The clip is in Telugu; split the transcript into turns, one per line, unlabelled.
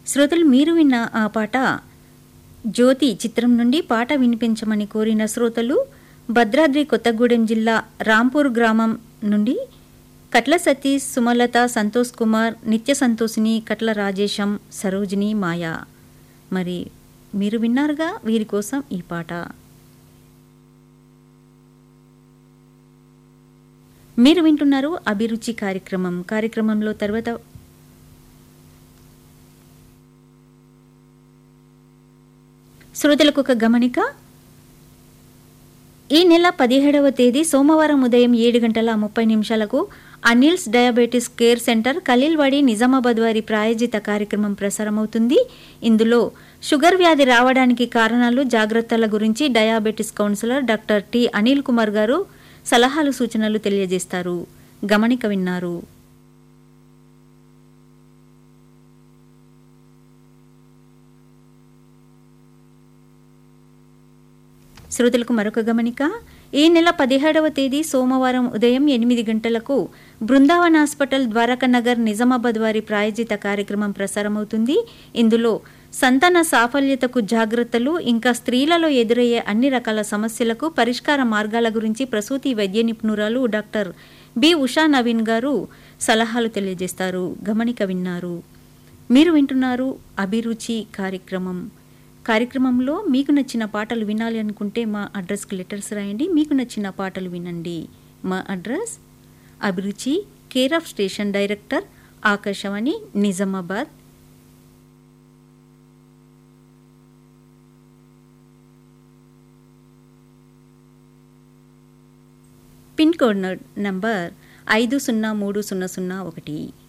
శ్రోతలు మీరు విన్న ఆ పాట జ్యోతి చిత్రం నుండి పాట వినిపించమని కోరిన శ్రోతలు భద్రాద్రి కొత్తగూడెం జిల్లా రాంపూర్ గ్రామం నుండి కట్ల సతీష్ సుమలత సంతోష్ కుమార్ నిత్య సంతోషిని కట్ల రాజేశం సరోజిని మాయా మరి మీరు విన్నారుగా వీరి కోసం ఈ పాట మీరు వింటున్నారు అభిరుచి కార్యక్రమం కార్యక్రమంలో తర్వాత శ్రోతలకు ఒక గమనిక ఈ నెల పదిహేడవ తేదీ సోమవారం ఉదయం ఏడు గంటల ముప్పై నిమిషాలకు Anil's diabetes care centre Khaleelwadi Nizamabad వారి ప్రాయోజిత కార్యక్రమం ప్రసారమవుతుంది ఇందులో షుగర్ వ్యాధి రావడానికి కారణాలు జాగ్రత్తల గురించి diabetes counsellor doctor T Anil Kumar గారు సలహాలు సూచనలు తెలియజేస్తారు గమనిక విన్నారు శ్రోతలకు మరొక గమనిక ఈ నెల పదిహేడవ తేదీ సోమవారం ఉదయం ఎనిమిది గంటలకు బృందావన్ హాస్పిటల్ ద్వారకా నగర్ నిజామాబాద్ వారి ప్రాయోజిత కార్యక్రమం ప్రసారమవుతుంది ఇందులో సంతాన సాఫల్యతకు జాగ్రత్తలు ఇంకా స్త్రీలలో ఎదురయ్యే అన్ని రకాల సమస్యలకు పరిష్కార మార్గాల గురించి ప్రసూతి వైద్య నిపుణురాలు డాక్టర్ బి ఉషా నవీన్ గారు సలహాలు తెలియజేస్తారు గమనిక విన్నారు మీరు వింటున్నారు అభిరుచి కార్యక్రమం కార్యక్రమంలో మీకు నచ్చిన పాటలు వినాలి అనుకుంటే మా అడ్రస్కి లెటర్స్ రాయండి మీకు నచ్చిన పాటలు వినండి మా address Abhiruchi care of station director Akashvani Nizamabad pin code number ఐదు సున్నా మూడు సున్నా సున్నా ఒకటి